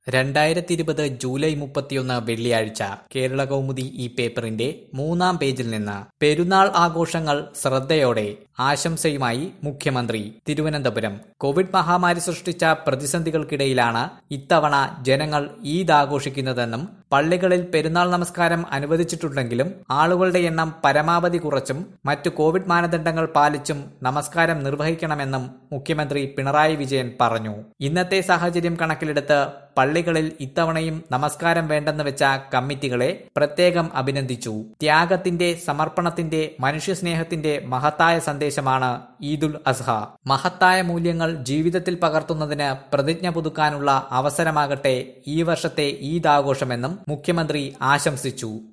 രണ്ടായിരത്തി ഇരുപത് ജൂലൈ മുപ്പത്തിയൊന്ന് വെള്ളിയാഴ്ച കേരള കൗമുദി ഈ പേപ്പറിന്റെ മൂന്നാം പേജിൽ നിന്ന് പെരുന്നാൾ ആഘോഷങ്ങൾ ശ്രദ്ധയോടെ ആശംസയുമായി മുഖ്യമന്ത്രി തിരുവനന്തപുരം കോവിഡ് മഹാമാരി സൃഷ്ടിച്ച പ്രതിസന്ധികൾക്കിടയിലാണ് ഇത്തവണ ജനങ്ങൾ ഈദ് ആഘോഷിക്കുന്നതെന്നും പള്ളികളിൽ പെരുന്നാൾ നമസ്കാരം അനുവദിച്ചിട്ടുണ്ടെങ്കിലും ആളുകളുടെ എണ്ണം പരമാവധി കുറച്ചും മറ്റു കോവിഡ് മാനദണ്ഡങ്ങൾ പാലിച്ചും നമസ്കാരം നിർവഹിക്കണമെന്നും മുഖ്യമന്ത്രി പിണറായി വിജയൻ പറഞ്ഞു ഇന്നത്തെ സാഹചര്യം കണക്കിലെടുത്ത് പള്ളികളിൽ ഇത്തവണയും നമസ്കാരം വേണ്ടെന്ന് വെച്ച കമ്മിറ്റികളെ പ്രത്യേകം അഭിനന്ദിച്ചു ത്യാഗത്തിന്റെ സമർപ്പണത്തിന്റെ മനുഷ്യസ്നേഹത്തിന്റെ മഹത്തായ സന്ദേശമാണ് ഈദുൽ അസ്ഹ മഹത്തായ മൂല്യങ്ങൾ ജീവിതത്തിൽ പകർത്തുന്നതിന് പ്രതിജ്ഞ പുതുക്കാനുള്ള അവസരമാകട്ടെ ഈ വർഷത്തെ ഈദ് ആഘോഷമെന്നും മുഖ്യമന്ത്രി ആശംസിച്ചു